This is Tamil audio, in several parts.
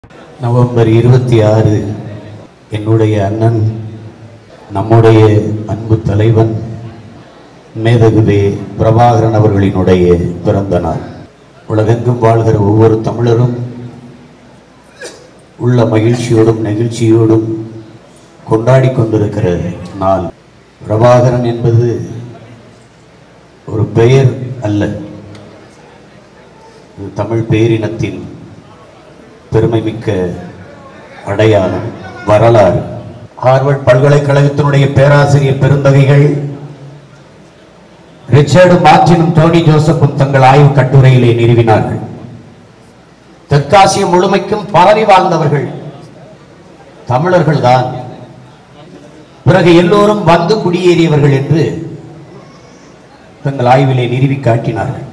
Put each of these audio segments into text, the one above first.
நவம்பர் இருபத்தி ஆறு என்னுடைய அண்ணன் நம்முடைய அன்பு தலைவன் மேதகுவே பிரபாகரன் அவர்களினுடைய பிறந்த நாள் உலகெங்கும் வாழ்கிற ஒவ்வொரு தமிழரும் உள்ள மகிழ்ச்சியோடும் நெகிழ்ச்சியோடும் கொண்டாடி கொண்டிருக்கிற நாள் பிரபாகரன் என்பது ஒரு பெயர் அல்ல இது தமிழ் பேரினத்தின் பெருமைமிக்க அடையாளம் வரலாறு ஹார்வர்ட் பல்கலைக்கழகத்தினுடைய பேராசிரியர் பெருந்தகைகள் ரிச்சர்டு மார்டினும் டோனி ஜோசப்பும் தங்கள் ஆய்வு கட்டுரையிலே நிறுவினார்கள் தெற்காசியம் முழுமைக்கும் பரவி வாழ்ந்தவர்கள் தமிழர்கள்தான் பிறகு எல்லோரும் வந்து குடியேறியவர்கள் என்று தங்கள் ஆய்விலே நிறுவி காட்டினார்கள்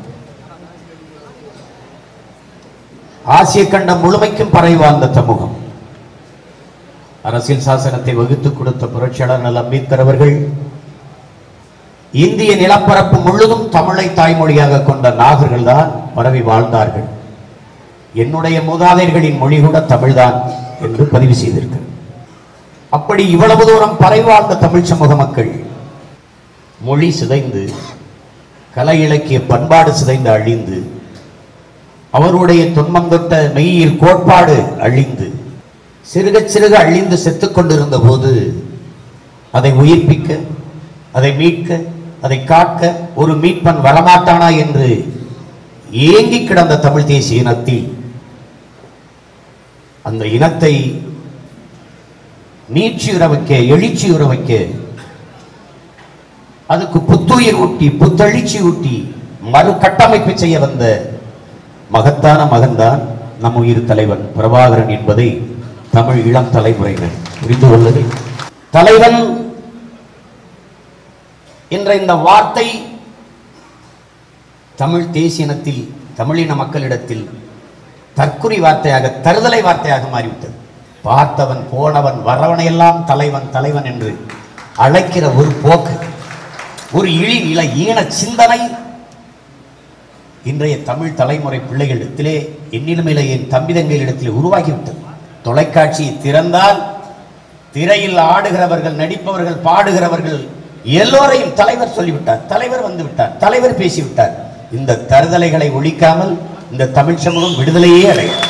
ஆசிய கண்டம் முழுமைக்கும் பரவி வாழ்ந்த சமூகம் அரசியல் சாசனத்தை வகுத்து கொடுத்த புரட்சியாளர் நல் அம்பேத்கர் அவர்கள் இந்திய நிலப்பரப்பு முழுதும் தமிழை தாய்மொழியாக கொண்ட நாகர்கள் தான் பரவி வாழ்ந்தார்கள் என்னுடைய மூதாதையர்களின் மொழி கூட தமிழ்தான் என்று பதிவு செய்திருக்கிறார் அப்படி இவ்வளவு தூரம் பரவி வாழ்ந்த தமிழ் சமூக மக்கள் மொழி சிதைந்து கலை இலக்கிய பண்பாடு சிதைந்து அழிந்து அவருடைய துன்பம் தொட்ட மெய்யில் கோட்பாடு அழிந்து சிறுக சிறுக அழிந்து செத்துக் கொண்டிருந்த போது அதை உயிர்ப்பிக்க அதை மீட்க அதை காக்க ஒரு மீட்பன் வரமாட்டானா என்று ஏங்கி கிடந்த தமிழ் தேசிய இனத்தில் அந்த இனத்தை நீட்சியுற வைக்க எழுச்சியுற வைக்க அதுக்கு புத்துயிர் ஊட்டி புத்தெழுச்சி ஊட்டி மறு கட்டமைப்பு செய்ய வந்த மகத்தான மகன்தான் நம் உயிர் தலைவன் பிரபாகரன் என்பதை தமிழ் இளம் தலைமுறையினர் புரிந்து கொள்ளது தலைவன் என்ற இந்த வார்த்தை தமிழ் தேசியனத்தில் தமிழின மக்களிடத்தில் தற்குறி வார்த்தையாக தருதலை வார்த்தையாக மாறிவிட்டது பார்த்தவன் போனவன் வரவனையெல்லாம் தலைவன் தலைவன் என்று அழைக்கிற ஒரு போக்கு ஒரு இழி நிலை ஈன சிந்தனை இன்றைய தமிழ் தலைமுறை பிள்ளைகளிடத்திலே என்னிலுமில்லை என் தம்பிதங்களிடத்திலே உருவாகிவிட்டது தொலைக்காட்சியை திறந்தால் திரையில் ஆடுகிறவர்கள் நடிப்பவர்கள் பாடுகிறவர்கள் எல்லோரையும் தலைவர் சொல்லிவிட்டார் தலைவர் வந்து விட்டார் தலைவர் பேசிவிட்டார் இந்த தருதலைகளை ஒழிக்காமல் இந்த தமிழ் சமூகம் விடுதலையே அடையும்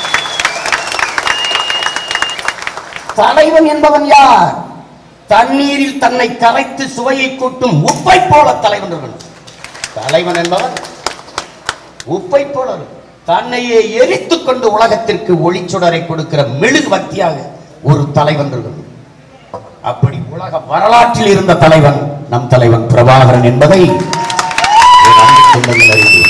தலைவன் என்பவன் யார் தண்ணீரில் தன்னை கரைத்து சுவையை கூட்டும் உப்பை போல தலைவன் இருக்கணும் தலைவன் என்பவன் உப்பை போல தன்னையே எரித்துக் கொண்டு உலகத்திற்கு ஒளிச்சுடரை கொடுக்கிற மெழுகு வத்தியாக ஒரு தலைவன் இருக்கணும் அப்படி உலக வரலாற்றில் இருந்த தலைவன் நம் தலைவன் பிரபாகரன் என்பதை என் அன்பு சொந்தங்கள் அறிந்தேன்.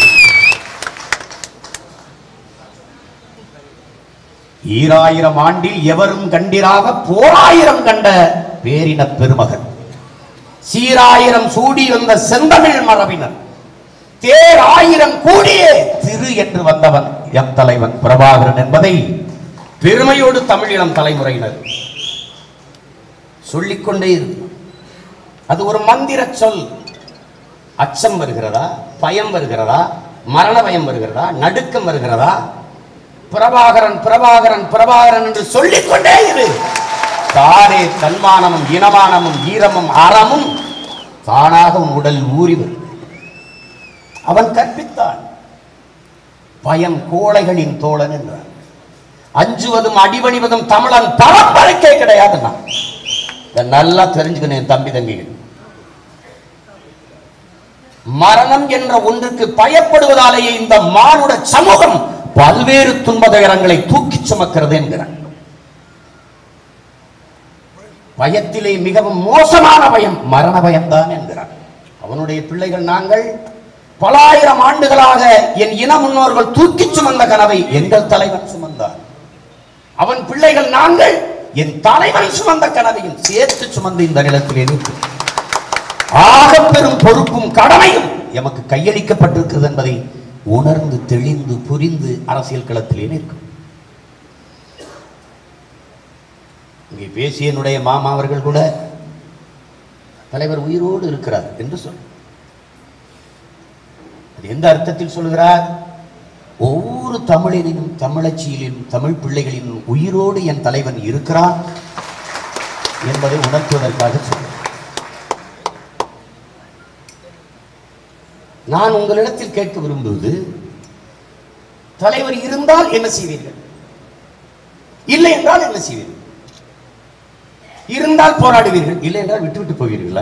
ஈராயிரம் ஆண்டில் எவரும் கண்டிராக போராயிரம் கண்ட பேரின பெருமகன் சீராயிரம் சூடி வந்த செந்தமிழ் மரபினர் தேர் ஆயிரம் கூடியே திரு என்று வந்தவன் எம் தலைவன் பிரபாகரன் என்பதை பெருமையோடு தமிழினம் தலைமுறையினர் சொல்லிக்கொண்டே இருக்கு அது ஒரு மந்திர சொல் அச்சம் வருகிறதா பயம் வருகிறதா மரண பயம் வருகிறதா நடுக்கம் வருகிறதா பிரபாகரன் பிரபாகரன் பிரபாகரன் என்று சொல்லிக்கொண்டே இரு தாரே தன்மானமும் இனமானமும் ஈரமும் அறமும் தானாக உன் உடல் ஊறி வரும் அவன் கற்பித்தான் பயம் கோழைகளின் தோழன் என்றான் அஞ்சுவதும் அடிபணிவதும் தமிழன் பரம்பரைக்கே கிடையாதுன்னா இதை நல்லா தெரிஞ்சுக்கணும் என் தம்பி தங்கிகள் மரணம் என்ற ஒன்றுக்கு பயப்படுவதாலேயே இந்த மானுட சமூகம் பல்வேறு துன்ப துயரங்களை தூக்கிச் சுமக்கிறது என்கிறான் பயத்திலே மிகவும் மோசமான பயம் மரண பயம்தான் என்கிறான் அவனுடைய பிள்ளைகள் நாங்கள் பலாயிரம் ஆண்டுகளாக என் இன முன்னோர்கள் தூக்கிச் சுமந்த கனவை எங்கள் தலைவன் சுமந்தார் அவன் பிள்ளைகள் நாங்கள் என் தலைவன் சுமந்த கனவையும் சேர்த்து சுமந்து இந்த நிலத்திலே நிற்கு ஆக பெரும் பொறுப்பும் கடமையும் எமக்கு கையளிக்கப்பட்டிருக்கிறது என்பதை உணர்ந்து தெளிந்து புரிந்து அரசியல் களத்திலே நிற்கும் இங்கே பேசிய என்னுடைய மாமா அவர்கள் கூட தலைவர் உயிரோடு இருக்கிறார் என்று சொன்னார் அது எந்த அர்த்தத்தில் சொல்கிறார் ஒவ்வொரு ஒவ்வொரு தமிழனிலும் தமிழச்சியிலும் தமிழ் பிள்ளைகளின் உயிரோடு என் தலைவன் இருக்கிறான் என்பதை உணர்த்துவதற்காக சொல்றேன் நான் உங்களிடத்தில் கேட்க விரும்புவது தலைவர் இருந்தால் என்ன செய்வீர்கள் இல்லை என்றால் என்ன செய்வீர்கள் இருந்தால் போராடுவீர்கள் இல்லை என்றால் விட்டுவிட்டு போவீர்களா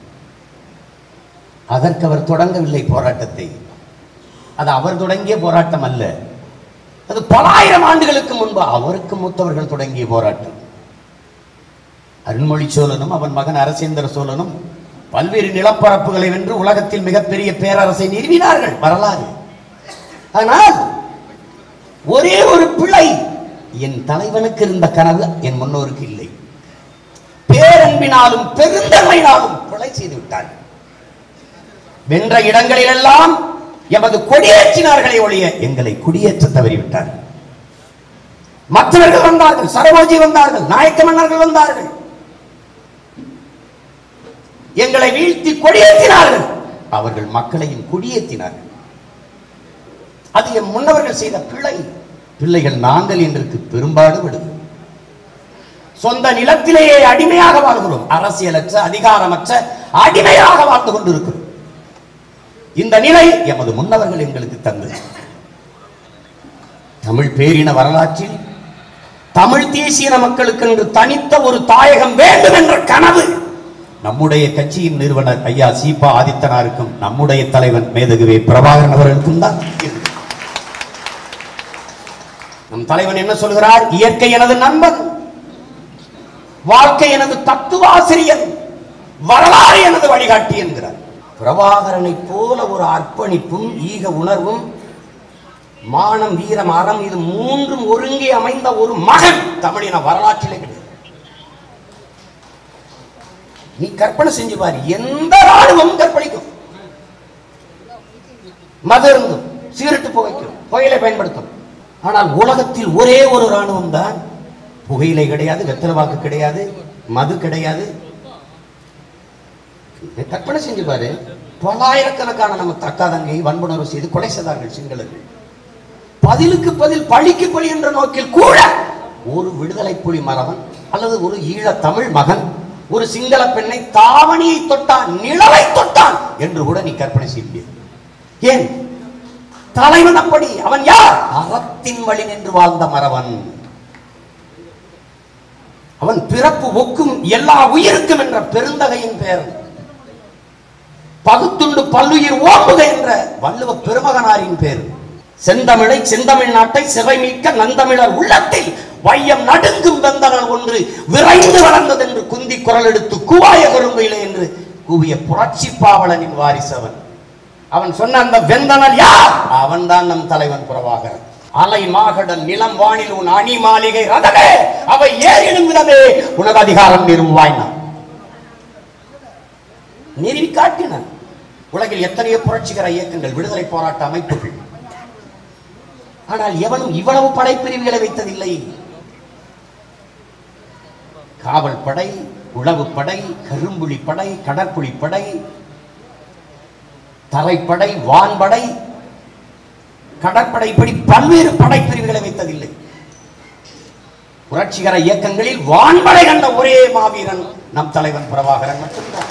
அதற்கு அவர் தொடங்கவில்லை போராட்டத்தை அது அவர் தொடங்கிய போராட்டம் அல்ல அது பல ஆயிரம் ஆண்டுகளுக்கு முன்பு அவருக்கு மூத்தவர்கள் தொடங்கிய போராட்டம் அருண்மொழி சோழனும் அவன் மகன் அரசேந்திர சோழனும் பல்வேறு நிலப்பரப்புகளை வென்று உலகத்தில் மிகப்பெரிய பேரரசை நிறுவினார்கள் வரலாறு ஆனால் ஒரே ஒரு பிள்ளை என் தலைவனுக்கு இருந்த கனவு என் முன்னோருக்கு இல்லை பேரன்பினாலும் பெருந்தன்மையினாலும் கொலை செய்து விட்டார்கள் வென்ற இடங்களிலெல்லாம் எமது கொடியேற்றினார்களே ஒழிய எங்களை குடியேற்ற தவறிவிட்டார்கள் மற்றவர்கள் வந்தார்கள் சரபோஜி வந்தார்கள் நாயக்க மன்னர்கள் வந்தார்கள் எங்களை வீழ்த்தி கொடியேற்றினார்கள் அவர்கள் மக்களையும் குடியேற்றினார்கள் அது என் முன்னவர்கள் செய்த பிழை பிள்ளைகள் நாங்கள் இன்றைக்கு பெரும்பாடு விடுகிறோம் சொந்த நிலத்திலேயே அடிமையாக வாழ்கிறோம் அரசியலற்ற அதிகாரமற்ற அடிமையாக வாழ்ந்து கொண்டிருக்கிறோம் இந்த நிலை எமது முன்னவர்கள் எங்களுக்கு தந்தது தமிழ் பேரின வரலாற்றில் தமிழ் தேசிய மக்களுக்கு என்று தனித்த ஒரு தாயகம் வேண்டும் என்ற கனவு நம்முடைய கட்சியின் நிறுவனர் ஐயா சீபா ஆதித்தனாருக்கும் நம்முடைய தலைவன் மேதகுவே பிரபாகரன் அவர்களுக்கும் தான் இருக்கு. நம் தலைவன் என்ன சொல்கிறார் இயற்கை எனது நண்பன் வாழ்க்கை எனது தத்துவாசிரியன் வரலாறு எனது வழிகாட்டி என்கிறார் பிரபாகரனை போல ஒரு அர்ப்பணிப்பும் ஈக உணர்வும் மானம் வீரம் அறம் இது மூன்றும் ஒருங்கே அமைந்த ஒரு மகன் தமிழின வரலாற்றிலே கிடையாது நீ கற்பனை செஞ்சு பாரு எந்த ராணுவம் கற்பழிக்கும் மது இருந்தும் சீரட்டு புகைக்கும் புகையிலை பயன்படுத்தும் ஆனால் உலகத்தில் ஒரே ஒரு ராணுவம் தான் புகையிலை கிடையாது வெத்தலை வாக்கு கிடையாது மது கிடையாது கற்பனை செஞ்சு பாரு பல்லாயிரக்கணக்கான நம்ம தக்காதங்கை வன்புணர்வு செய்து கொலை செய்தார்கள் சிங்களர்கள் பதிலுக்கு பதில் பழிக்கு பழி என்ற நோக்கில் கூட ஒரு விடுதலை புலி மறவன் அல்லது ஒரு ஈழ தமிழ் மகன் ஒரு சிங்கள பெண்ணை தாவணியை தொட்டான் நிழலை தொட்டான் என்று கூட நீ கற்பனை செய்ய முடியாது ஏன் தலைவன் அப்படி அவன் யார் அறத்தின் வழி நின்று வாழ்ந்த மறவன் அவன் பிறப்பு ஒக்கும் எல்லா உயிருக்கும் என்ற பெருந்தகையின் பெயர் பகுத்துண்டு பல்லுயிர் ஓம்புக என்ற வள்ளுவ பெருமகனாரின் பேர் செந்தமிழை செந்தமிழ் நாட்டை சிறை மீட்க நந்தமிழர் உள்ளத்தில் வையம் நடுங்கும் வெந்தனல் ஒன்று விரைந்து வளர்ந்தது என்று குந்தி குரல் எடுத்து கூவாய கரும்பையிலே என்று கூவிய புரட்சி பாவலனின் வாரிசவன் அவன் சொன்ன அந்த வெந்தனல் யார் அவன்தான் நம் தலைவன் பிரபாகரன் அலை மாகடல் நிலம் வானில் உன் அணி மாளிகை ரதமே அவை ஏறிடும் விதமே உனது அதிகாரம் நிறுவாய் நான் நிறுவி காட்டினான் உலகில் எத்தனையோ புரட்சிகர இயக்கங்கள் விடுதலை போராட்ட அமைப்புகள் ஆனால் எவனும் இவ்வளவு படைப்பிரிவுகளை வைத்ததில்லை காவல் படை உளவு படை கரும்புலி படை கடற்புலி படை தரைப்படை வான்படை கடற்படை இப்படி பல்வேறு படைப்பிரிவுகளை வைத்ததில்லை புரட்சிகர இயக்கங்களில் வான்படை கண்ட ஒரே மாவீரன் நம் தலைவன் பிரபாகரன் மட்டும்தான்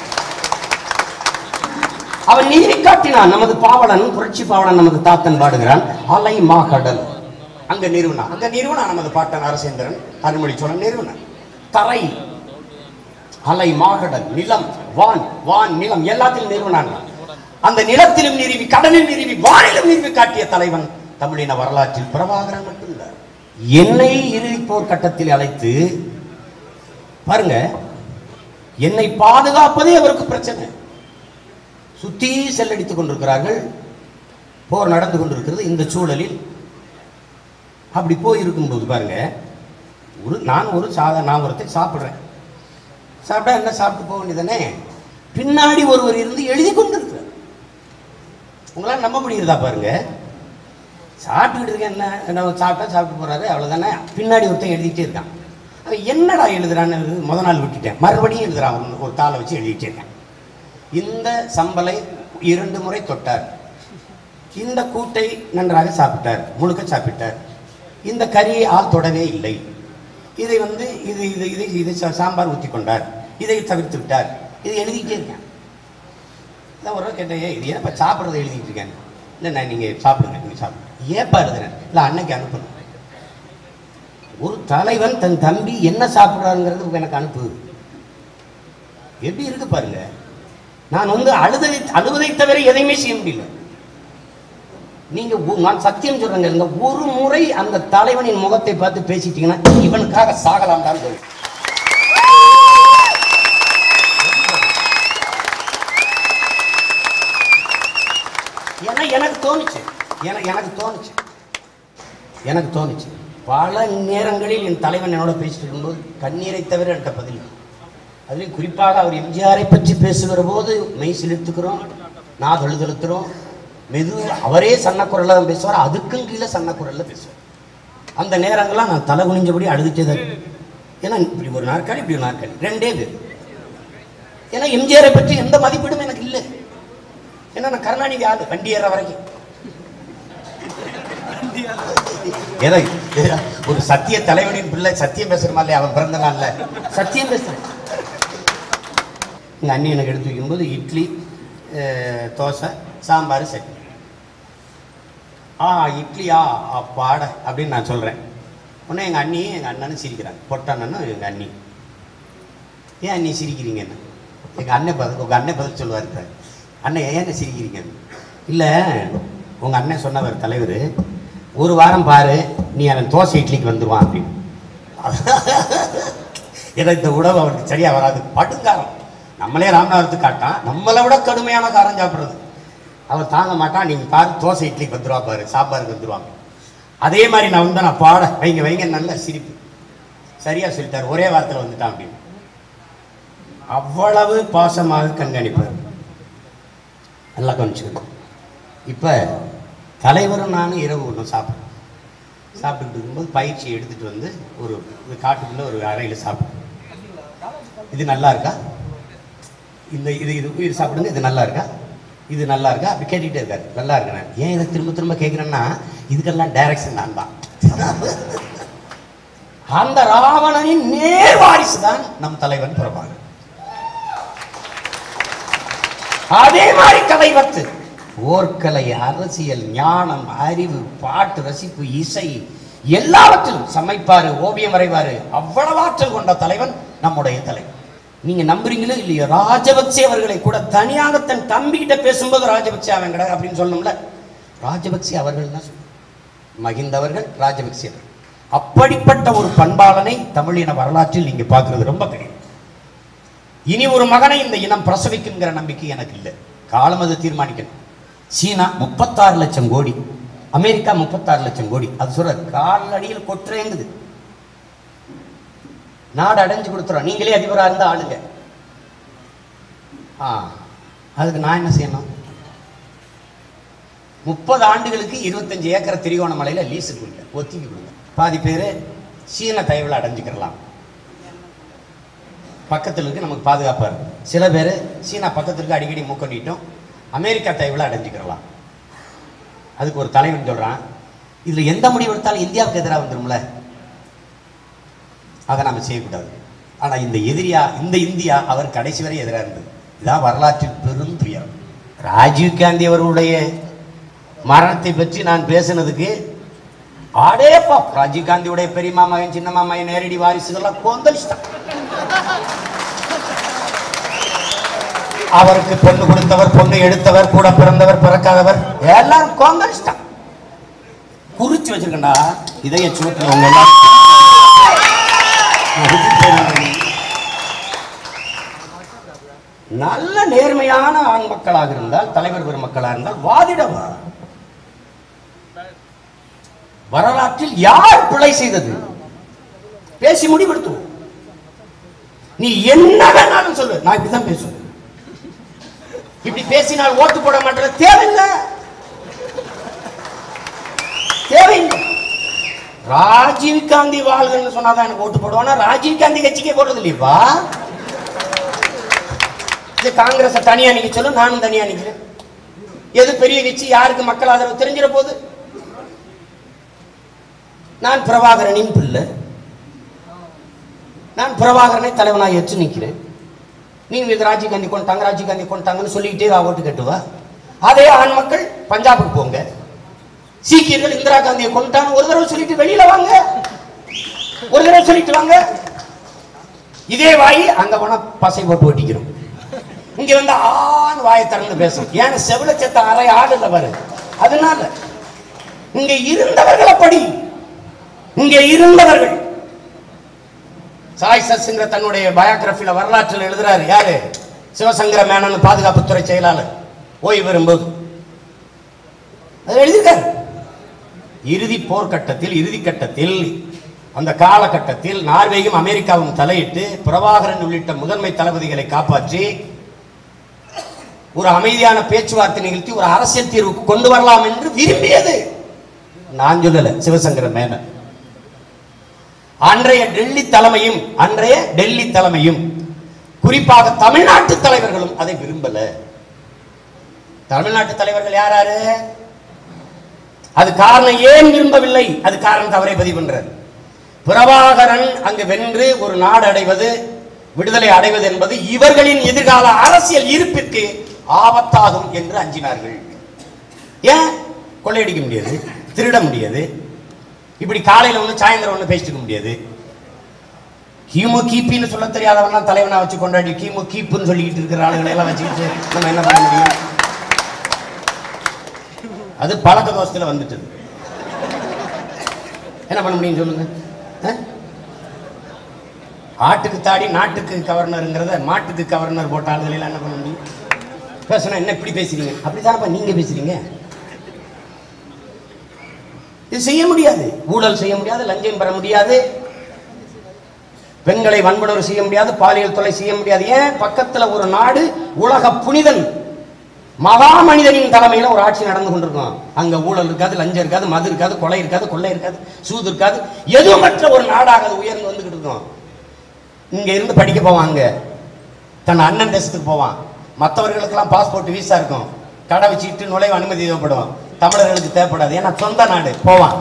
அவன் நீதி காட்டினான் நமது பாவலன் புரட்சி பாவலன் நமது தாத்தன் பாடுகிறான் அலை மாகடல் அங்க நிறுவனம் அங்க நிறுவனம் நமது பாட்டன் அரசேந்திரன் அருள்மொழி சோழன் நிறுவனம் தரை அலை மாகடல் நிலம் வான் வான் நிலம் எல்லாத்திலும் நிறுவனான் அந்த நிலத்திலும் நிறுவி கடலில் நிறுவி வானிலும் நிறுவி காட்டிய தலைவன் தமிழின வரலாற்றில் பிரபாகரன் மட்டுமல்ல என்னை இறுதி போர் கட்டத்தில் அழைத்து பாருங்க என்னை பாதுகாப்பதே அவருக்கு பிரச்சனை சுத்தி செல்லடித்துக் கொண்டிருக்கிறார்கள் போர் நடந்து கொண்டிருக்கிறது இந்த சூழலில் அப்படி போய் இருக்கும்போது பாருங்க ஒரு நான் ஒரு சாதா நான் ஒருத்தர் சாப்பிட்றேன் சாப்பிட்டா என்ன சாப்பிட்டு போக வேண்டியதானே பின்னாடி ஒருவர் இருந்து எழுதி கொண்டிருக்கிறார் உங்களால் நம்ப முடியுறதா பாருங்க சாப்பிட்டுக்கிட்டு இருக்கேன் என்ன என்ன சாப்பிட்டா சாப்பிட்டு போறாரு அவ்வளவுதானே பின்னாடி ஒருத்தன் எழுதிட்டே இருக்கான் அவன் என்னடா எழுதுறான்னு முத நாள் விட்டுட்டேன் மறுபடியும் எழுதுறான் ஒரு- ஒரு தாளை வச்சு எழுதிட்டே இருக்கேன் இந்த சம்பலை இரண்டு முறை தொட்டார் இந்த கூட்டை நன்றாக சாப்பிட்டார் முழுக்க சாப்பிட்டார் இந்த கறியை ஆள் தொடவே இல்லை இதை வந்து இது இது இது இது சா- சாம்பார் ஊற்றி கொண்டார் இதை தவிர்த்து விட்டார் இது எழுதிக்கிட்டே இருக்கேன் நான் ஒரு நாள் கேட்டேன் "ஏய், இது ஏன்ப்பா சாப்பிட்றதை எழுதிட்டு இருக்கேன் இல்லை நான் நீங்கள் சாப்பிடுங்க நீங்கள் சாப்பிடுங்க ஏப்பா எழுதுறேன் இல்லை அன்னைக்கு அனுப்பணும் ஒரு தலைவன் தன் தம்பி என்ன சாப்பிட்றாருங்கிறது எனக்கு அனுப்பு எப்படி இருக்கு பாருங்க நான் வந்து அழுதை அழுவதை தவிர எதையுமே செய்ய முடியல நீங்க ஒ- நான் சத்தியம் சொல்றேங்க இருங்க ஒரு முறை அந்த தலைவனின் முகத்தை பார்த்து பேசிட்டீங்கன்னா இவனுக்காக சாகலாம் தான் தோணும். ஏன்னா எனக்கு தோணுச்சு என- எனக்கு தோணுச்சு எனக்கு தோணுச்சு பல நேரங்களில் என் தலைவன் என்னோட பேசிட்டு இருக்கும்போது கண்ணீரை தவிர என்கிட்ட பதில் இல்லை. அதுலேயும் குறிப்பாக அவர் எம்ஜிஆரை பற்றி பேசுகிற போது மெய் சிலிர்த்துக்கிறோம் நான் தொழுதெழுத்துறோம் மெது அவரே சன்னக்குரல்ல தான் பேசுவார் அதுக்கும் கீழே சன்னக்குரல்ல பேசுவார் அந்த நேரங்கள்லாம் நான் தலை குனிஞ்சபடி அழுதுட்டே தான் இருப்பேன். ஏன்னா இப்படி ஒரு நாற்காலி இப்படி ஒரு நாற்காலி ரெண்டே பேர் ஏன்னா எம்ஜிஆரை பற்றி எந்த மதிப்பீடும் எனக்கு இல்லை ஏன்னா நான் கருணாநிதி ஆளு வண்டி ஏற வரைக்கும் ஏதோ ஏதோ ஒரு சத்திய தலைவனின் பிள்ளை சத்தியம் பேசுறமா இல்லையா அவன் பிறந்த நாள்ல சத்தியம் பேசுறேன் எங்க அண்ணி எனக்கு எடுத்து வைக்கும்போது இட்லி அஹ், தோசை சாம்பார் சட்னி ஆ இட்லியா பாட அப்படின்னு நான் சொல்றேன் உடனே எங்க அண்ணி எங்க அண்ணனும் சிரிக்கிறாங்க பொட்ட அண்ணனும் எங்க அண்ணி ஏன் அண்ணி சிரிக்கிறீங்கன்னு எங்க அண்ணன் பதில் உங்க அண்ணன் பதில் சொல்லுவார் இப்ப. அண்ணன் ஏன் சிரிக்கிறீங்க இல்லை உங்க அண்ணன் சொன்னவர் தலைவர் ஒரு வாரம் பாரு நீ அவன் தோசை இட்லிக்கு வந்துருவான் அப்படின்னு ஏன்னா இந்த உணவு அவருக்கு சரியா வராது படுங்காரம் நம்மளே ராமநாதத்துக்கு காட்டான் நம்மளை விட கடுமையான காரம் சாப்பிடுறது அவன் தாங்க மாட்டான் நீங்க பாரு தோசை இட்லிக்கு வந்துருவா பாரு சாம்பாருக்கு வந்துருவாங்க அதே மாதிரி நான் வந்து நான் பாட வைங்க வைங்க நல்ல சிரிப்பு சரியா சொல்லிட்டார் ஒரே வாரத்தில் வந்துட்டான் அப்படின்னு அவ்வளவு பாசமாக கண்காணிப்பார் நல்லா கவனிச்சுக்கணும் இப்போ தலைவரும் நானும் இரவு ஒன்றும் சாப்பிட்றோம் சாப்பிட்டுட்டு இருக்கும்போது பயிற்சி எடுத்துட்டு வந்து ஒரு ஒரு காட்டுக்குள்ள ஒரு அறையில் சாப்பிடுறோம் இது நல்லா இருக்கா இந்த இது இது இது சாப்பிடுங்க இது நல்லா இருக்கா இது நல்லா இருக்கா அப்படி கேட்டுக்கிட்டே இருக்காரு நல்லா இருக்கு நான் ஏன் இதை திரும்ப திரும்ப கேட்குறேன்னா இதுக்கெல்லாம் டைரக்ஷன் நான் தான் அந்த ராவணனின் நேர் வாரிசு தான் நம் தலைவன் பிரபாகர் அதே மாதிரி கலை வத்து போர்க்கலை அரசியல் ஞானம் அறிவு பாட்டு ரசிப்பு இசை எல்லாவற்றிலும் சமைப்பாரு ஓவியம் வரைவாரு அவ்வளவு ஆற்றல் கொண்ட தலைவன் நம்முடைய தலைவன் நீங்க நம்புறீங்களோ இல்லையோ ராஜபக்சே அவர்களை கூட தனியாக தன் தம்பி கிட்ட பேசும்போது ராஜபக்சே அவன் கிடையாது அப்படின்னு சொல்லணும்ல ராஜபக்சே அவர்கள் தான் சொல்லுவாங்க. மகிந்த அவர்கள் ராஜபக்சே அவர்கள் அப்படிப்பட்ட ஒரு பண்பாளனை தமிழின வரலாற்றில் நீங்க பார்க்கிறது ரொம்ப கிடையாது இனி ஒரு மகனை இந்த இனம் பிரசவிக்குங்கிற நம்பிக்கை எனக்கு இல்லை காலம் அது தீர்மானிக்கணும் சீனா முப்பத்தாறு லட்சம் கோடி அமெரிக்கா முப்பத்தாறு லட்சம் கோடி அது சொல்ற காலடியில் கொற்றேங்குது நாடு அடைஞ்சு கொடுத்துறோம் நீங்களே அதிபராக இருந்தா ஆளுங்க ஆ அதுக்கு நான் என்ன செய்யணும் முப்பது ஆண்டுகளுக்கு இருபத்தஞ்சு ஏக்கர் திரிகோணமலையில லீஸு கொடுங்க ஒத்திக்கி கொடுங்க பாதி பேர் சீன தயவில் அடைஞ்சுக்கிறலாம் பக்கத்தில் இருக்கு நமக்கு பாதுகாப்பாக இருக்கும் சில பேர் சீனா பக்கத்துல இருக்கு அடிக்கடி மூக்கொண்டிட்டும் அமெரிக்கா தயவில் அடைஞ்சிக்கிறலாம் அதுக்கு ஒரு தலைவன் சொல்றான் இதுல எந்த முடிவு எடுத்தாலும் இந்தியாவுக்கு எதிராக வந்துரும்ல அதை நாம செய்யக்கூடாது ஆனா இந்த எதிரியா இந்த இந்தியா அவர் கடைசி வரை எதிராக இருந்தது இதான் வரலாற்றில் பெரும் துயரம் ராஜீவ் காந்தி அவர்களுடைய மரணத்தை பற்றி நான் பேசினதுக்கு ஆடேப்பா ராஜீவ் காந்தியுடைய பெரியம்மா மகன் சின்னம்மா மகன் நேரடி வாரிசுகள்லாம் கொந்தளிச்சிட்டான் அவருக்கு பொண்ணு கொடுத்தவர் பொண்ணு எடுத்தவர் கூட பிறந்தவர் பிறக்காதவர் எல்லாரும் கொந்தளிச்சிட்டான் குறிச்சு வச்சிருக்கண்டா இதய சூட்டில் உங்க எல்லாரும் நல்ல நேர்மையான ஆண் மக்களாக இருந்தால் தலைவர் பெருமக்களாக இருந்தால் வாதிடவா வரலாற்றில் யார் பிழை செய்தது பேசி முடிவெடுத்துவோம் நீ என்ன வேணாலும் சொல்லு நான் இப்படிதான் பேசுவேன் இப்படி பேசினால் ஓட்டு போட மாட்டேன் தேவையில்லை தேவையில்லை ராஜீவ் காந்தி வாழ்கன்னு சொன்னாதான் எனக்கு ஓட்டு போடுவானா ராஜீவ் காந்தி கட்சிக்கே போடுறது இல்லையப்பா இது காங்கிரஸ் தனியா நிக்க சொல்லு நானும் தனியா நிக்கிறேன் எது பெரிய கட்சி யாருக்கு மக்கள் ஆதரவு தெரிஞ்சிட போகுது நான் பிரபாகரனின் பிள்ளை நான் பிரபாகரனை தலைவனாக ஏற்று நிற்கிறேன் நீங்க இது ராஜீவ் காந்தி கொண்டாங்க ராஜீவ் காந்தி கொண்டாங்கன்னு சொல்லிக்கிட்டே வா ஓட்டு கட்டுவா அதே ஆண் மக்கள் பஞ்சாபுக்கு போங்க சீக்கியர்கள் இந்திரா காந்தியை கொண்டாங்க ஒரு தடவை சொல்லிட்டு வெளியில வாங்க ஒரு தடவை சொல்லிட்டு வாங்க இதே வாய் அங்க போனா பசை போட்டு ஒட்டிக்கிறோம் இங்க வந்து ஆண் வாயை திறந்து பேசும் ஏன்னா செவில செத்த அரை ஆடு இல்ல பாரு அதனால இங்க இருந்தவர்களை படி இங்க இருந்தவர்கள் சாய் சத்சங்கிற தன்னுடைய பயோகிராஃபில வரலாற்றில் எழுதுறாரு யாரு சிவசங்கர மேனன் பாதுகாப்புத்துறை செயலாளர் ஓய்வு பெறும்போது அது எழுதியிருக்காரு இறுதி போர்க்கட்டத்தில் இறுதி கட்டத்தில் அந்த காலகட்டத்தில் நார்வேயும் அமெரிக்காவும் தலையிட்டு பிரபாகரன் உள்ளிட்ட முதன்மை தளபதிகளை காப்பாற்றி ஒரு அமைதியான பேச்சுவார்த்தை நிகழ்த்தி ஒரு அரசியல் தீர்வுக்கு கொண்டு வரலாம் என்று விரும்பியது நான் சொல்லல சிவசங்கர மேனன் அன்றைய டெல்லி தலைமையும் அன்றைய டெல்லி தலைமையும் குறிப்பாக தமிழ்நாட்டு தலைவர்களும் அதை விரும்பல தமிழ்நாட்டு தலைவர்கள் யார் யாரு அது காரணம் ஏன் விரும்பவில்லை அது காரணம் தவறை பதிவு பண்றாரு பிரபாகரன் அங்கு வென்று ஒரு நாடு அடைவது விடுதலை அடைவது என்பது இவர்களின் எதிர்கால அரசியல் இருப்பிற்கு ஆபத்தாகும் என்று அஞ்சினார்கள் ஏன் கொள்ளையடிக்க முடியாது திருட முடியாது இப்படி காலையில ஒண்ணு சாயந்தரம் ஒண்ணு பேசிட்டு இருக்க முடியாது கிமு கிபின்னு சொல்ல தெரியாதவன்லாம் தலைவனா வச்சு கொண்டாடி கிமு கீப்புன்னு சொல்லிக்கிட்டு இருக்கிற ஆளுகளை எல்லாம் வச்சுக்கிட்டு நம்ம என்ன பண்ண முடியும் அது பழக்க தோஷத்துல வந்துட்டது என்ன பண்ண முடியும் சொல்லுங்க அஹ்? ஆட்டுக்கு தாடி நாட்டுக்கு கவர்னருங்கிறத மாட்டுக்கு கவர்னர் போட்ட ஆளுகளை எல்லாம் என்ன பண்ண முடியும் பேசணும் என்ன இப்படி பேசுறீங்க அப்படித்தானப்பா நீங்க பேசுறீங்க இது செய்ய முடியாது ஊழல் செய்ய முடியாது லஞ்சம் பெற முடியாது பெண்களை வன்புணர்வு செய்ய முடியாது பாலியல் தொலை செய்ய முடியாது ஏன் பக்கத்துல ஒரு நாடு உலக புனிதன் மகா மனிதனின் தலைமையில ஒரு ஆட்சி நடந்து கொண்டிருக்கும் அங்க ஊழல் இருக்காது லஞ்சம் இருக்காது மது இருக்காது கொலை இருக்காது கொள்ளை இருக்காது சூது இருக்காது எதுவுமற்ற ஒரு நாடாக அது உயர்ந்து வந்துகிட்டு இருக்கும் இங்க இருந்து படிக்க போவான் அங்க தன் அண்ணன் தேசத்துக்கு போவான் மற்றவர்களுக்கெல்லாம் பாஸ்போர்ட் வீசா இருக்கும் கடை வச்சுக்கிட்டு நுழைவு அனுமதி தேவைப்படும் தமிழர்களுக்கு தேவைப்படாது ஏன்னா சொந்த நாடு போவான்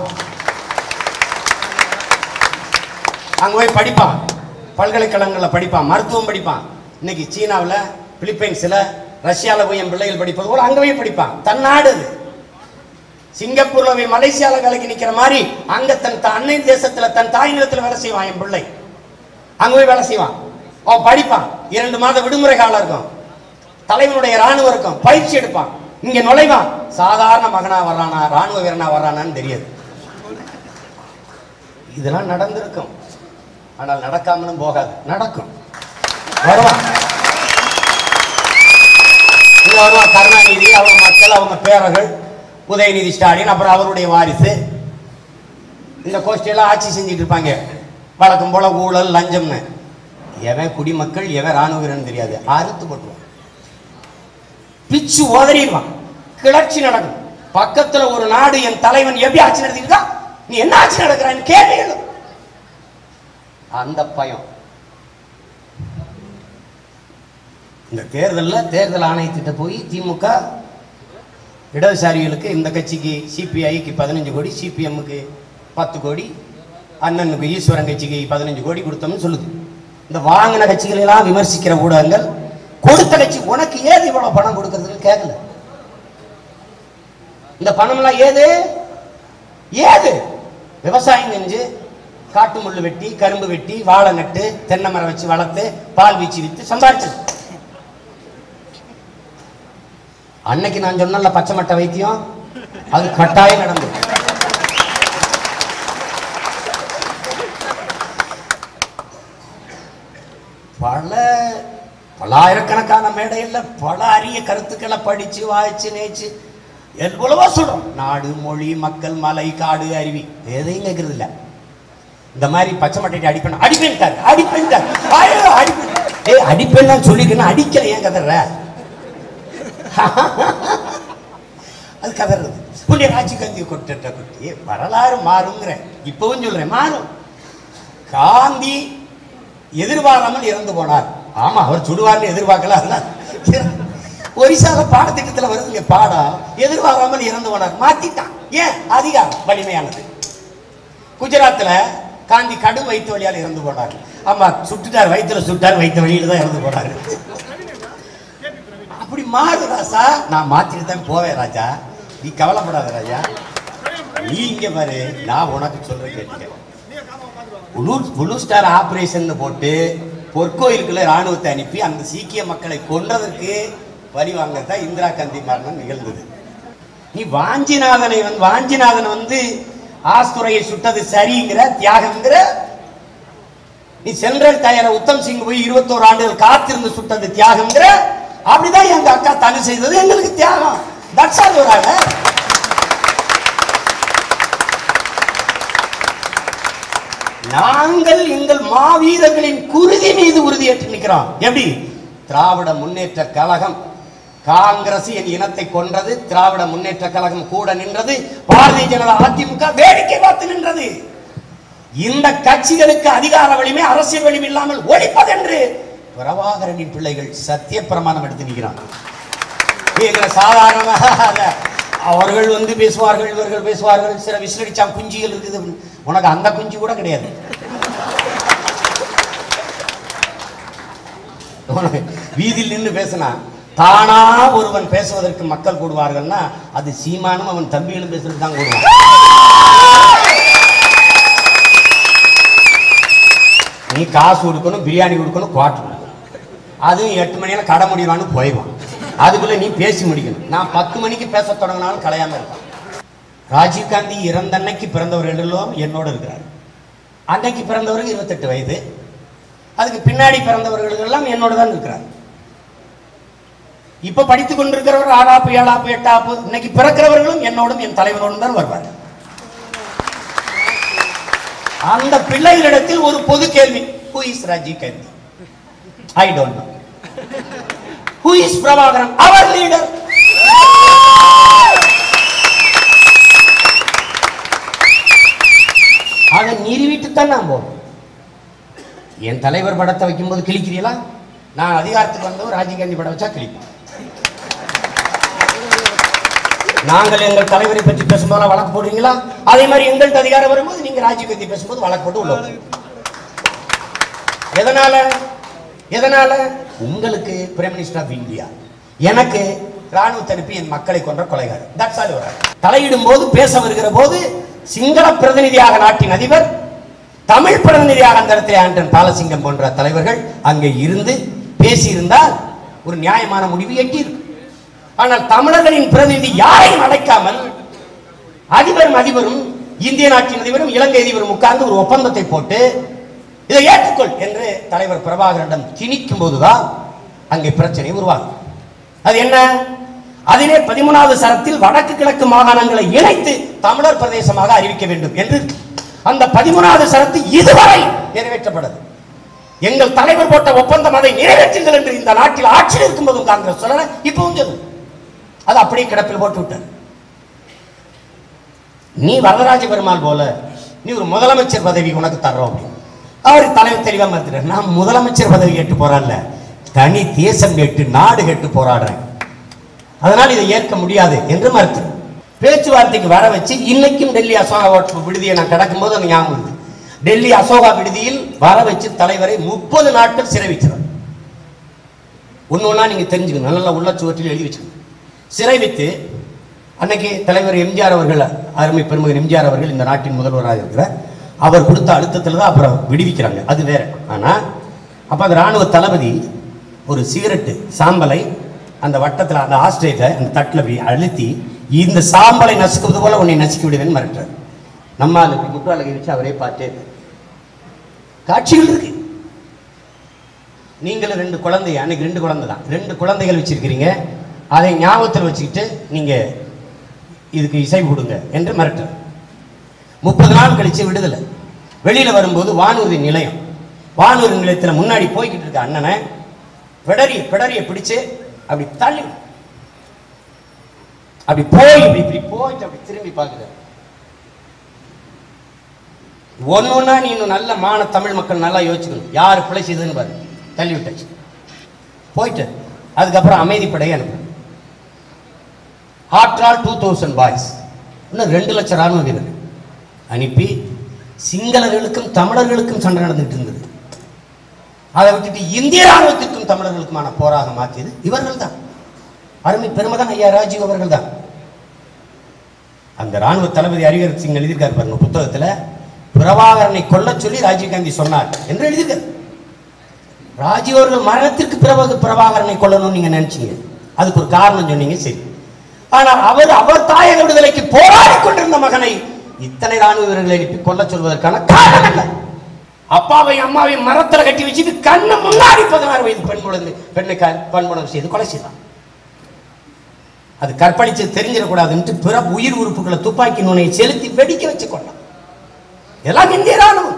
அங்க போய் படிப்பான் பல்கலைக்கழகங்கள்ல படிப்பான் மருத்துவம் படிப்பான் இன்னைக்கு சீனாவுல பிலிப்பைன்ஸ்ல ரஷ்யால போய் என் பிள்ளைகள் படிப்பது போல அங்க போய் படிப்பான் தன் நாடு அது சிங்கப்பூர்ல போய் மலேசியால வேலைக்கு நிக்கிற மாதிரி அங்க தன் த- அன்னை தேசத்துல தன் தாய் நிலத்துல வேலை செய்வான் என் பிள்ளை அங்க போய் வேலை செய்வான் அவன் படிப்பான் இரண்டு மாத விடுமுறை காலம் இருக்கும் தலைவனுடைய ராணுவம் இருக்கும் பயிற்சி எடுப்பான் இங்க நுழைவான் சாதாரண மகனா வர்றானா ராணுவ வீரனா வர்றானான்னு தெரியாது இதெல்லாம் நடந்திருக்கும் ஆனால் நடக்காமலும் போகாது நடக்கும் வருவான் இங்க வருவான் கருணாநிதி அவங்க மக்கள் அவங்க பேரர்கள் உதயநிதி ஸ்டாலின் அப்புறம் அவருடைய வாரிசு இந்த கோஷ்டியெல்லாம் ஆட்சி செஞ்சுட்டு இருப்பாங்க வழக்கம் போல ஊழல் லஞ்சம்னு எவன் குடிமக்கள் எவன் ராணுவ வீரன் தெரியாது அறுத்து போட்டுருவான் பிச்சு உதறிடுவான் கிளர்ச்சி நடக்கும் பக்கத்துல ஒரு நாடு என் தலைவன் எப்படி ஆட்சி நடத்திருக்கா நீ என்ன ஆட்சி நடக்கிறான்னு கேள்வி எழும் அந்த பயம் இந்த தேர்தல்ல தேர்தல் ஆணையத்திட்ட போய் திமுக இடதுசாரிகளுக்கு இந்த கட்சிக்கு சிபிஐக்கு பதினஞ்சு கோடி சிபிஎம்முக்கு பத்து கோடி அண்ணனுக்கு ஈஸ்வரன் கட்சிக்கு பதினஞ்சு கோடி கொடுத்தோம்னு சொல்லுது இந்த வாங்கின கட்சிகளை எல்லாம் விமர்சிக்கிற ஊடகங்கள் கொடுத்த கட்சி உனக்கு ஏது இவ்வளவு பணம் கொடுக்கறதுன்னு கேட்கல இந்த பணம் எல்லாம் ஏது ஏது விவசாயம் செஞ்சு காட்டு முள்ளு வெட்டி கரும்பு வெட்டி வாழை நட்டு தென்னை மரம் வச்சு வளர்த்து பால் வீச்சு வித்து சம்பாரிச்சது அன்னைக்கு நான் சொன்னல பச்சை மட்டை வைத்தியம் அது கட்டாயம் நடந்தது பல பல்லாயிரக்கணக்கான மேடையில் பல அரிய கருத்துக்களை படிச்சு வாய்ச்சு நேச்சு எவ்வளவோ சொல்றோம் நாடு மொழி மக்கள் மலை காடு அருவி எதையும் கேட்கறது இல்ல இந்த மாதிரி பச்சை மட்டை அடிப்பேன் அடிப்பேன்ட்டாரு அடிப்பேன்ட்டாரு ஐயோ, அடிப்பேன் ஏய் அடிப்பேன் சொல்லிக்கணும் அடிக்கல ஏன் கதற அது கதறது புண்ணிய ராஜீவ் காந்தி கொட்ட குட்டி வரலாறு மாறுங்கிறேன் இப்பவும் சொல்றேன் மாறும் காந்தி எதிர்பாராமல் இறந்து போனார் ஆமா அவர் சுடுவார்னு எதிர்பார்க்கல அதனால ஒரிசால பாடத்திட்டத்துல வருதுங்க பாடம் எதிர்பாராமல் இறந்து போனார் மாத்திட்டான் ஏன் அதிகாரம் வலிமையானது குஜராத்ல காந்தி கடும் வயிற்று வழியால் இறந்து போனார் ஆமா சுட்டுட்டார் வயிற்றுல சுட்டார் வயிற்று வழியில தான் இறந்து போனார் அப்படி மாறு ராசா நான் மாத்திட்டு தான் போவேன் ராஜா நீ கவலைப்படாத ராஜா நீ இங்க பாரு நான் உனக்கு சொல்றேன் கேட்டுக்க புளூ புளூ ஸ்டார் ஆபரேஷன் போட்டு பொற்கோயிலுக்குள்ள ராணுவத்தை அனுப்பி அந்த சீக்கிய மக்களை கொன்றதற்கு வரி வாங்கத்தான் இந்திரா காந்தி மரணம் நிகழ்ந்தது நீ வாஞ்சிநாதனை வந்து வாஞ்சிநாதன் வந்து ஆஸ்துரையை சுட்டது சரிங்கிற தியாகம்ங்கிற நீ சென்ட்ரல் டயரை உத்தம் சிங் போய் இருபத்தோரு ஆண்டுகள் காத்திருந்து சுட்டது தியாகம்ங்கிற அப்படிதான் எங்க அக்கா தனி செய்தது எங்களுக்கு தியாகம் தட்ஸ் ஆல் ஒரு ஆளு. நாங்கள் எங்கள் மாவீரர்களின் குருதி மீது உறுதியேற்று நிற்கிறோம் எப்படி திராவிட முன்னேற்ற கழகம் காங்கிரஸ் என் இனத்தை கொன்றது திராவிட முன்னேற்ற கழகம் கூட நின்றது பாரதிய ஜனதா அதிமுக வேடிக்கை பார்த்து நின்றது இந்த கட்சிகளுக்கு அதிகார வலிமை அரசியல் வலிமை இல்லாமல் ஒழிப்பதென்று பிரபாகரனின் பிள்ளைகள் சத்திய பிரமாணம் எடுத்து நிற்கிறான் எங்களை சாதாரணமாக அவர்கள் வந்து பேசுவார்கள் இவர்கள் பேசுவார்கள் சில விசிலடிச்சாம் குஞ்சுகள் இருக்குது உனக்கு அந்த குஞ்சு கூட கிடையாது உனக்கு வீதியில் நின்று பேசினா தானா ஒருவன் பேசுவதற்கு மக்கள் கூடுவார்கள்னா அது சீமானும் அவன் தம்பிகளும் பேசுறது தான் கூடுவான் நீ காசு கொடுக்கணும் பிரியாணி கொடுக்கணும் குவாட்டர் கொடுக்கணும் அதுவும் எட்டு மணியில கடை முடிவான்னு போயிடுவான் அதுக்குள்ள நீ பேசி முடிக்கணும் நான் பத்து மணிக்கு பேச தொடங்கினாலும் கலையாம இருப்பான் ராஜீவ் காந்தி இறந்த அன்னைக்கு பிறந்தவர்கள் எல்லாம் என்னோட இருக்கிறார் அன்னைக்கு பிறந்தவர்கள் இருபத்தெட்டு வயது அதுக்கு பின்னாடி பிறந்தவர்கள் எல்லாம் என்னோட தான் இருக்கிறார் இப்ப படித்துக் கொண்டிருக்கிறவர் ஆறாப்பு ஏழாப்பு எட்டாப்பு இன்னைக்கு பிறக்கிறவர்களும் என்னோடும் என் தலைவரோடும் தான் வருவார் அந்த பிள்ளைகளிடத்தில் ஒரு பொது கேள்வி who is Rajiv Gandhi I don't know who is Prabhakaran அவர் லீடர் அதை நிறுவிட்டு தான் நான் போகணும் என் தலைவர் படத்தை வைக்கும்போது கிழிக்கிறீங்களா நான் அதிகாரத்துக்கு வந்தவர் ராஜீவ்காந்தி படம் வச்சா கிழிப்பேன் நாங்கள் எங்கள் தலைவரை பற்றி பேசும்போது வழக்கு போடுறீங்களா அதே மாதிரி எங்கள்கிட்ட அதிகாரம் வரும்போது நீங்க ராஜீவ்காந்தி பேசும்போது வழக்கு போட்டு உள்ள போடுங்க. எதனால எதனால உங்களுக்கு பிரைம் மினிஸ்டர் ஆஃப் இந்தியா எனக்கு ராணுவத்தை அனுப்பி என் மக்களை கொன்ற கொலைகாரர் தட்ஸ் ஆல் ஒரு தலையிடும் போது பேச வருகிற போது சிங்கள பிரதிநிதியாக நாட்டின் அதிபர் தமிழ் பிரதிநிதியாக அந்த இடத்துல ஆண்டன் பாலசிங்கம் போன்ற தலைவர்கள் அங்கே இருந்து பேசியிருந்தால் ஒரு நியாயமான முடிவு எட்டியிருக்கும் ஆனால் தமிழர்களின் பிரதிநிதி யாரையும் அழைக்காமல் அதிபரும் அதிபரும் இந்திய நாட்டின் அதிபரும் இலங்கை அதிபரும் உட்கார்ந்து ஒரு ஒப்பந்தத்தை போட்டு இதை ஏற்றுக்கொள் என்று தலைவர் பிரபாகரனிடம் திணிக்கும் போதுதான் அங்கே பிரச்சனை உருவாகும் அது என்ன அதிலே பதிமூணாவது சரத்தில் வடக்கு கிழக்கு மாகாணங்களை இணைத்து தமிழர் பிரதேசமாக அறிவிக்க வேண்டும் என்று இருக்கு. அந்த பதிமூணாவது சரத்து இதுவரை நிறைவேற்றப்படாது எங்கள் தலைவர் போட்ட ஒப்பந்தம் அதை நிறைவேற்றுங்கள் என்று இந்த நாட்டில் ஆட்சியில் இருக்கும்போதும் காங்கிரஸ் சொல்லல இப்பவும் சொல்லும் அது அப்படியே கிடப்பில் போட்டு விட்டார் நீ வரதராஜ பெருமாள் போல நீ ஒரு முதலமைச்சர் பதவி உனக்கு தர்றோம் அப்படின்னு அவர் தலைவர் தெளிவா மாத்திட்டார் நான் முதலமைச்சர் பதவி கேட்டு போறான்ல தனி தேசம் கேட்டு நாடு கேட்டு போராடுறேன் அதனால் இதை ஏற்க முடியாது என்று மறுத்து பேச்சுவார்த்தைக்கு வர வச்சு இன்னைக்கும் டெல்லி அசோகா ஹோட்டல் விடுதியை நான் கிடக்கும்போது அந்த ஞாபகம் வருது. டெல்லி அசோகா விடுதியில் வர வச்சு தலைவரை முப்பது நாட்கள் சிறை வைக்கிறார் ஒன்று ஒன்றா நீங்கள் தெரிஞ்சுக்கணும் நல்ல உள்ள சுவற்றில் எழுதி வச்சுக்கணும் சிறை வைத்து அன்னைக்கு தலைவர் எம்ஜிஆர் அவர்கள் அருமை பெருமகன் எம்ஜிஆர் அவர்கள் இந்த நாட்டின் முதல்வராக இருக்கிறார் அவர் கொடுத்த அழுத்தத்தில் தான் அப்புறம் விடுவிக்கிறாங்க அது வேற ஆனால் அப்போ அந்த ராணுவ தளபதி ஒரு சிகரெட்டு சாம்பலை அந்த வட்டத்தில் அந்த ஆஸ்ட்ரேட்டை அந்த தட்டில் அப்படி அழுத்தி இந்த சாம்பலை நசுக்குவது போல உன்னை நசுக்கி விடுவேன்னு மிரட்டுறார் நம்ம அது முட்டாளகை வச்சு அவரே பார்த்தே காட்சிகள் இருக்கு நீங்களும் ரெண்டு குழந்தை அன்னைக்கு ரெண்டு குழந்தை தான் ரெண்டு குழந்தைகள் வச்சிருக்கிறீங்க அதை ஞாபகத்தில் வச்சுக்கிட்டு நீங்க இதுக்கு இசை கொடுங்க என்று மிரட்டு முப்பது நாள் கழிச்சு விடுதலை வெளியில வரும்போது வானூர்தி நிலையம் வானூர்தி நிலையத்தில் முன்னாடி போய்கிட்டு இருக்க அண்ணனை பிடரிய பிடரிய பிடிச்சு அப்படி தள்ளி விடு. அப்படி போய் இப்படி இப்படி போயிட்டு அப்படி திரும்பி பார்க்குற ஒன்னு ஒண்ணா நீ இன்னும் நல்ல மான தமிழ் மக்கள் நல்லா யோசிக்கணும் யார் பிழை செய்ததுன்னு பாரு தள்ளி விட்டாச்சு போயிட்டு அதுக்கப்புறம் அமைதிப்படையை அனுப்பு ஆற்றால் டூ தௌசண்ட் பாய்ஸ் இன்னும் ரெண்டு லட்சம் ராணுவ வீரர்கள் அனுப்பி சிங்களர்களுக்கும் தமிழர்களுக்கும் சண்டை நடந்துட்டு இருந்தது அதை விட்டுட்டு இந்திய ராணுவத்திற்கும் தமிழர்களுக்குமான போராக மாற்றியது இவர்கள் தான் அருமை பெருமகன் ஐயா ராஜீவ் அவர்கள் தான் அந்த ராணுவ தளபதி ஹரிஹர் சிங் எழுதியிருக்காரு பாருங்க புத்தகத்துல பிரபாகரனை கொல்லச் சொல்லி ராஜீவ்காந்தி சொன்னார் என்று எழுதியிருக்காரு ராஜீவ் அவர்கள் மரணத்திற்கு பிறகு பிரபாகரனை கொல்லணும்னு நீங்க நினைச்சீங்க அதுக்கு ஒரு காரணம் சொன்னீங்க சரி ஆனால் அவர் அவர் தாயக விடுதலைக்கு போராடி கொண்டிருந்த மகனை இத்தனை ராணுவ வீரர்களை எழுப்பி கொல்ல சொல்வதற்கான காரணம் என்ன அப்பாவை அம்மாவை மரத்துல கட்டி வச்சுட்டு கண்ணு முன்னாடி பதினாறு வயது பெண் குழந்தை பெண்ணை க- வன்முறை செய்து கொலை செய்தான் அது கற்பழிச்சு தெரிஞ்சிடக்கூடாதுன்ட்டு பிற உயிர் உறுப்புகளை துப்பாக்கி நுனையை செலுத்தி வெடிக்க வச்சு கொண்டான் எல்லாம் இந்திய ராணுவம்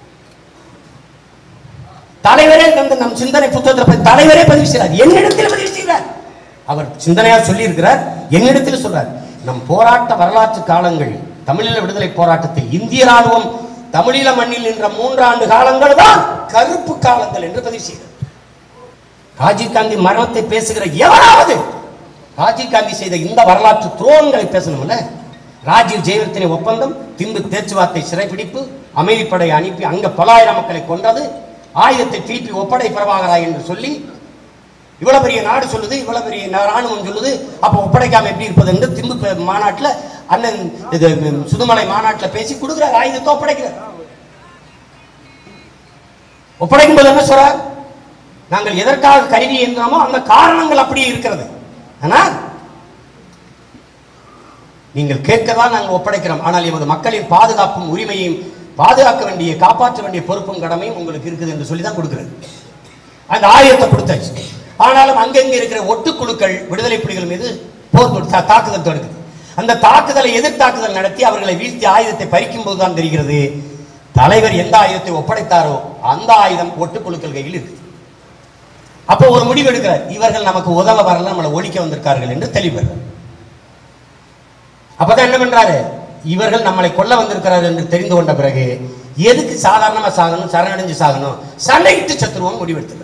தலைவரே வந்து நம் சிந்தனை புத்தகத்தில் போய் தலைவரே பதிவு செய்கிறார் என்னிடத்தில் பதிவு செய்கிறார் அவர் சிந்தனையா சொல்லி இருக்கிறார் என்னிடத்தில் சொல்றார் நம் போராட்ட வரலாற்று காலங்கள் தமிழீழ விடுதலை போராட்டத்தில் இந்திய ராணுவம் தமிழீழ மண்ணில் நின்ற மூன்றாண்டு காலங்கள் தான் கருப்பு காலங்கள் என்று பதிவு செய்கிறார் ராஜீவ்காந்தி மரணத்தை பேசுகிற எவராவது ராஜீவ்காந்தி செய்த இந்த வரலாற்று துரோகங்களை பேசணும்ல ராஜீவ் ஜெயவர்த்தனை ஒப்பந்தம் திம்பு பேச்சுவார்த்தை சிறைப்பிடிப்பு அமைதிப்படை அனுப்பி அங்க பலாயிரம் மக்களை கொன்றது ஆயுதத்தை திருப்பி ஒப்படை பிரபாகரா என்று சொல்லி இவ்வளவு பெரிய நாடு சொல்லுது இவ்வளவு பெரிய நா- ராணுவம் சொல்லுது அப்ப ஒப்படைக்காம எப்படி இருப்பது என்று திம்பு பே- மாநாட்டுல அண்ணன் இது ம், சுதுமலை மாநாட்டுல பேசி கொடுக்கிறார் ஆயுதத்தை ஒப்படைக்கிறார் ஒப்படைக்கும் போது என்ன சொல்றார் நாங்கள் எதற்காக கருவி என்றோமோ அந்த காரணங்கள் அப்படியே இருக்கிறது ஆனால் நீங்கள் கேட்கதான் நாங்கள் ஒப்படைக்கிறோம் ஆனால் எமது மக்களின் பாதுகாப்பும் உரிமையையும் பாதுகாக்க வேண்டிய காப்பாற்ற வேண்டிய பொறுப்பும் கடமையும் உங்களுக்கு இருக்குது என்று சொல்லி தான் கொடுக்கிறது அந்த ஆயுதத்தை கொடுத்தாச்சு ஆனாலும் அங்கங்க இருக்கிற ஒட்டுக்குழுக்கள் விடுதலை புலிகள் மீது போர் தொடுத்து தா- தாக்குதல் தொடுக்குது அந்த தாக்குதலை எதிர்த்தாக்குதல் நடத்தி அவர்களை வீழ்த்தி ஆயுதத்தை பறிக்கும் போதுதான் தெரிகிறது தலைவர் எந்த ஆயுதத்தை ஒப்படைத்தாரோ அந்த ஆயுதம் ஒட்டுக்குழுக்கள் கையில் இருக்குது அப்போ ஒரு முடிவு எடுக்கிறார் இவர்கள் நமக்கு உதவ வரல நம்மளை ஒழிக்க வந்திருக்கார்கள் என்று தெளிவர் அப்பதான் என்ன பண்றாரு இவர்கள் நம்மளை கொல்ல வந்திருக்கிறார்கள் என்று தெரிந்து கொண்ட பிறகு எதுக்கு சாதாரணமா சாகணும் சரணடைஞ்சு சாகணும் சண்டையிட்டு சத்துருவோம் முடிவெடுத்துக்கிறார்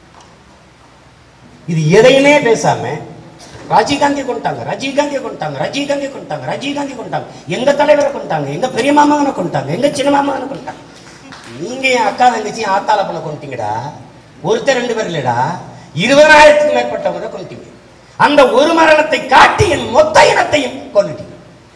இது எதையுமே பேசாம ராஜீவ்காந்தியை கொண்டாங்க ராஜீவ்காந்தியை கொண்டாங்க ராஜீவ்காந்தியை கொண்டாங்க ராஜீவ்காந்தி கொண்டாங்க எங்க தலைவரை கொண்டாங்க எங்க பெரிய மாமகனை கொண்டாங்க எங்க சின்ன மாமகனை கொண்டாங்க நீங்க என் அக்கா தங்கச்சி என் ஆத்தால பண்ண கொண்டீங்கடா ஒருத்தர் ரெண்டு பேர் இல்லடா இருபதாயிரத்துக்கு மேற்பட்டவங்க கொண்டீங்க அந்த ஒரு மரணத்தை காட்டி என் மொத்த இனத்தையும் கொண்டுட்டீங்க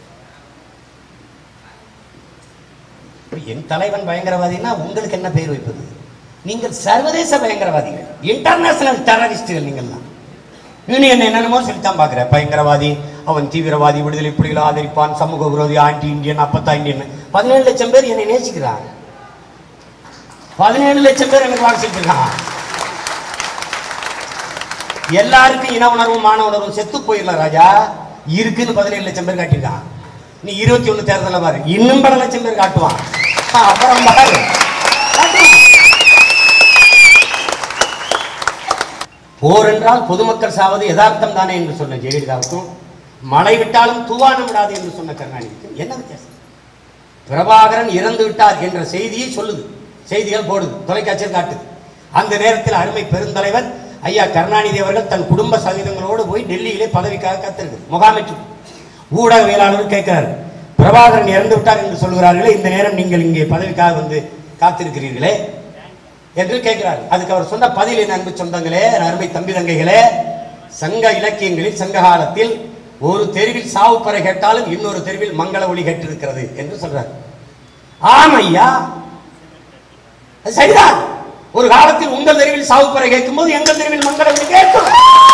இப்ப என் தலைவன் பயங்கரவாதின்னா உங்களுக்கு என்ன பெயர் வைப்பது நீங்கள் சர்வதேச பயங்கரவாதிகள் இன்டர்நேஷனல் டெரரிஸ்டுகள் நீங்கள்லாம் யூனியன் என்னென்னமோ சொல்லித்தான் பார்க்குற பயங்கரவாதி அவன் தீவிரவாதி விடுதலை புலிகளை ஆதரிப்பான் சமூக விரோதி ஆன்டி இந்தியன் அப்பத்தா இந்தியன் பதினேழு லட்சம் பேர் என்னை நேசிக்கிறான் பதினேழு லட்சம் பேர் எனக்கு வாசிட்டு இருக்கான் எல்லாருக்கும் இன உணர்வும் மான உணர்வும் செத்து போயிடலாம் ராஜா இருக்குன்னு பதினேழு லட்சம் பேர் காட்டியிருக்கான் நீ இருபத்தி ஒண்ணு தேர்தல பாரு இன்னும் பல லட்சம் பேர் காட்டுவான் ஆ, அப்புறம் பாரு காட்டுவான். போர் என்றால் பொதுமக்கள் சாவது யதார்த்தம் தானே என்று சொன்ன ஜெயலலிதாவுக்கும் மழை விட்டாலும் தூவானம் விடாது என்று சொன்ன கருணாநிதிக்கும் என்ன வித்தியாசம் பிரபாகரன் இறந்து விட்டார் என்ற செய்தியை சொல்லுது செய்திகள் போடுது தொலைக்காட்சியில் காட்டுது அந்த நேரத்தில் அருமை பெருந்தலைவர் ஐயா கருணாநிதி அவர்கள் தன் குடும்ப சகிதங்களோடு போய் டெல்லியிலே பதவிக்காக காத்திருக்கு முகாமிட்டு ஊடகவியலாளர் கேட்கிறார் பிரபாகரன் இறந்து விட்டார் என்று சொல்கிறார்களே இந்த நேரம் நீங்கள் இங்கே பதவிக்காக வந்து காத்திருக்கிறீர்களே என்று கேட்கிறார் அதுக்கு அவர் சொன்ன பதில் என் அன்பு சொந்தங்களே என் அருமை தம்பி தங்கைகளே சங்க இலக்கியங்களில் சங்க காலத்தில் ஒரு தெருவில் சாவுப்பறை கேட்டாலும் இன்னொரு தெருவில் மங்கள ஒளி கேட்டிருக்கிறது என்று சொல்றார் ஆம் ஐயா அது சரிதான் ஒரு காலத்தில் உங்கள் தெருவில் சாவுப்பறை கேட்கும் போது எங்கள் தெருவில் மங்கள ஒளி கேட்கும்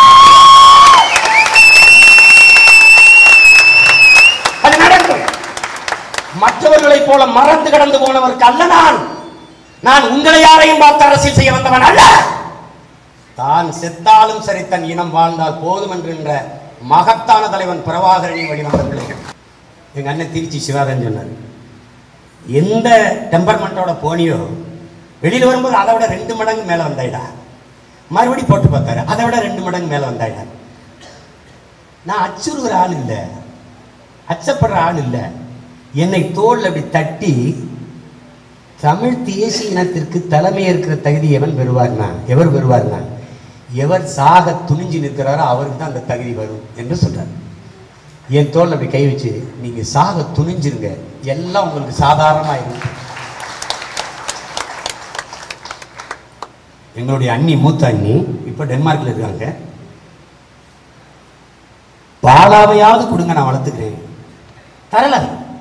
அது நடக்கும் மற்றவர்களைப் போல மறந்து கடந்து போனவருக்கு அல்ல நான் நான் உங்களை யாரையும் பார்த்து அரசியல் செய்ய வந்தவன் அல்ல தான் செத்தாலும் சரி தன் இனம் வாழ்ந்தால் போதும் என்கின்ற மகத்தான தலைவன் பிரபாகரனின் வழிவந்தவர்கள் எங்க அண்ணன் திருச்சி சிவாதன் சொன்னார் எந்த டெம்பர்மெண்ட்டோட போனியோ வெளியில வரும்போது அதை விட ரெண்டு மடங்கு மேல வந்தாயிடா மறுபடி போட்டு பார்த்தாரு அதை விட ரெண்டு மடங்கு மேல வந்தாயிடா நான் அச்சுறுகிற ஆள் இல்லை அச்சப்படுற ஆள் இல்லை என்னை தோல் அப்படி தட்டி தமிழ் தேசிய இனத்திற்கு தலைமை இருக்கிற தகுதி எவன் பெறுவார்னா எவர் பெறுவார்னா எவர் சாக துணிஞ்சு நிற்கிறாரோ அவருக்கு தான் அந்த தகுதி வரும் என்று சொல்றார் என் தோல்ல அப்படி கை வச்சு நீங்க சாக துணிஞ்சிருங்க எல்லாம் உங்களுக்கு சாதாரணமாயிரும் எங்களுடைய அண்ணி மூத்த அண்ணி இப்ப டென்மார்க்ல இருக்காங்க பாலாவையாவது கொடுங்க நான் வளர்த்துக்கிறேன் தரல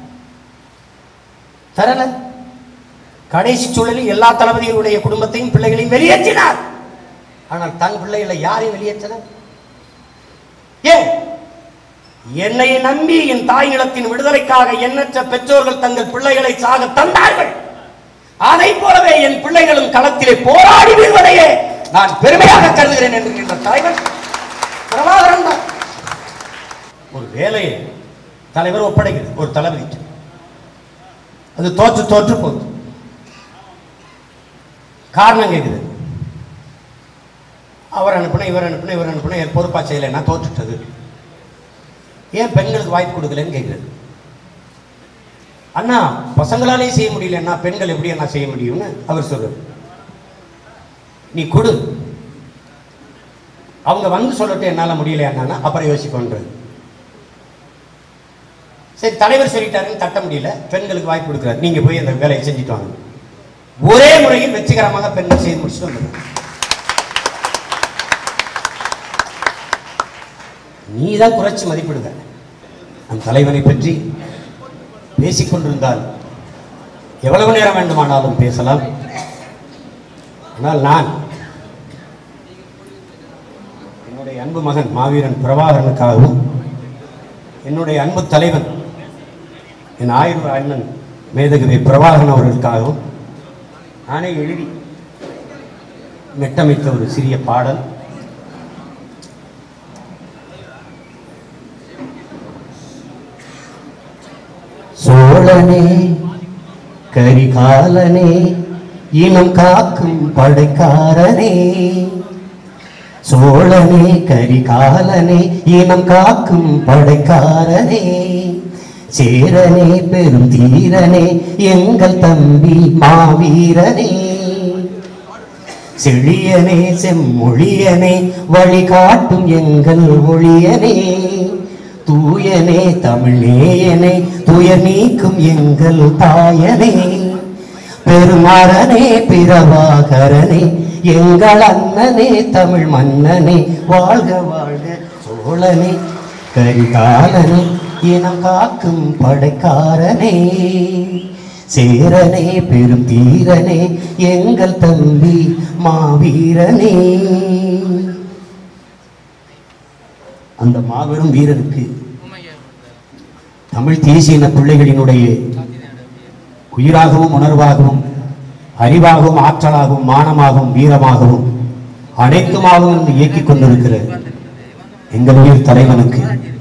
தரல கடைசி சூழலில் எல்லா தளபதிகளுடைய குடும்பத்தையும் பிள்ளைகளையும் வெளியேற்றினார் ஆனால் தன் பிள்ளைகளை யாரையும் வெளியேற்றினார் ஏன் என்னை நம்பி என் தாய் நிலத்தின் விடுதலைக்காக எண்ணற்ற பெற்றோர்கள் தங்கள் பிள்ளைகளை சாக தந்தார்கள் அதை போலவே என் பிள்ளைகளும் களத்திலே போராடி வீழ்வதையே நான் பெருமையாக கருதுகிறேன் என்கின்ற தலைவர் பிரபாகரன் தான் ஒரு வேலையை தலைவர் ஒப்படைக்கிறது ஒரு தளபதி அது தோற்று தோற்று போகுது காரணம் கேட்குது அவர் அனுப்புன இவர் அனுப்புன இவர் அனுப்புன என் பொறுப்பா செய்யலைன்னா தோற்றுட்டது ஏன் பெண்களுக்கு வாய்ப்பு கொடுக்கலன்னு கேட்குறது அண்ணா பசங்களாலே செய்ய முடியலன்னா பெண்கள் எப்படி அண்ணா செய்ய முடியும்னு அவர் சொல்றாரு நீ கொடு அவங்க வந்து சொல்லட்டும் என்னால முடியல அண்ணா அப்புறம் யோசிக்கொன்றது சரி தலைவர் சொல்லிட்டாருன்னு தட்ட முடியல பெண்களுக்கு வாய்ப்பு கொடுக்குறாரு நீங்க போய் அந்த வேலையை செஞ்சுட்டு வாங்க ஒரே முறையில் வெற்றிகரமாக பெண்கள் செய்து முடிச்சுட்டு வந்தாங்க நீ தான் குறைச்சி மதிப்பிடுங்க அந்த தலைவனை பற்றி பேசிக் கொண்டிருந்தால் எவ்வளவு நேரம் வேண்டுமானாலும் பேசலாம் ஆனால் நான் என்னுடைய அன்பு மகன் மாவீரன் பிரபாகரனுக்காகவும் என்னுடைய அன்பு தலைவன் என் ஆயுர்வ அண்ணன் மேதகவி பிரபாகரன் அவர்களுக்காகவும் நானே எழுதி மெட்டமைத்த ஒரு சிறிய பாடல் சோழனே கரிகாலனே இனம் காக்கும் படைக்காரனே சோழனே கரிகாலனே இனம் காக்கும் படைக்காரனே சேரனே பெரும் தீரனே எங்கள் தம்பி மாவீரனே செழியனே செம்மொழியனே வழிகாட்டும் எங்கள் ஒளியனே தூயனே தமிழேயனே துயர் நீக்கும் எங்கள் தாயனே பெருமாறனே பிரபாகரனே எங்கள் அண்ணனே தமிழ் மன்னனே வாழ்க வாழ்க சோழனே கரிகாலனே இனம் காக்கும் படைக்காரனே சேரனே பெரும் தீரனே எங்கள் தம்பி மாவீரனே அந்த மாபெரும் வீரனுக்கு தமிழ் தேசிய பிள்ளைகளினுடைய உயிராகவும் உணர்வாகவும் அறிவாகவும் ஆற்றலாகவும் மானமாகவும் வீரமாகவும் அனைத்துமாகவும் இருந்து இயக்கிக் கொண்டிருக்கிற எங்கள் உயிர் தலைவனுக்கு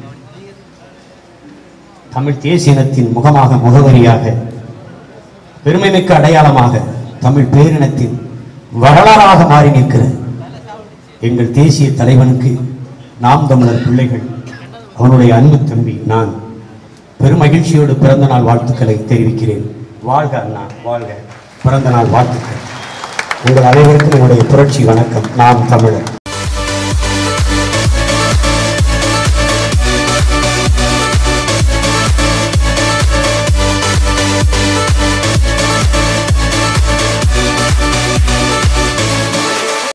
தமிழ் தேசியனத்தின் முகமாக முகவரியாக பெருமைமிக்க அடையாளமாக தமிழ் பேரினத்தின் வரலாறாக மாறி நிற்கிற எங்கள் தேசிய தலைவனுக்கு நாம் தமிழர் பிள்ளைகள் அவனுடைய அன்பு தம்பி நான் பெருமகிழ்ச்சியோடு பிறந்த நாள் வாழ்த்துக்களை தெரிவிக்கிறேன் வாழ்க அண்ணா வாழ்க பிறந்த நாள் வாழ்த்துக்கள் உங்கள் அனைவருக்கும் என்னுடைய புரட்சி வணக்கம் நாம் தமிழர்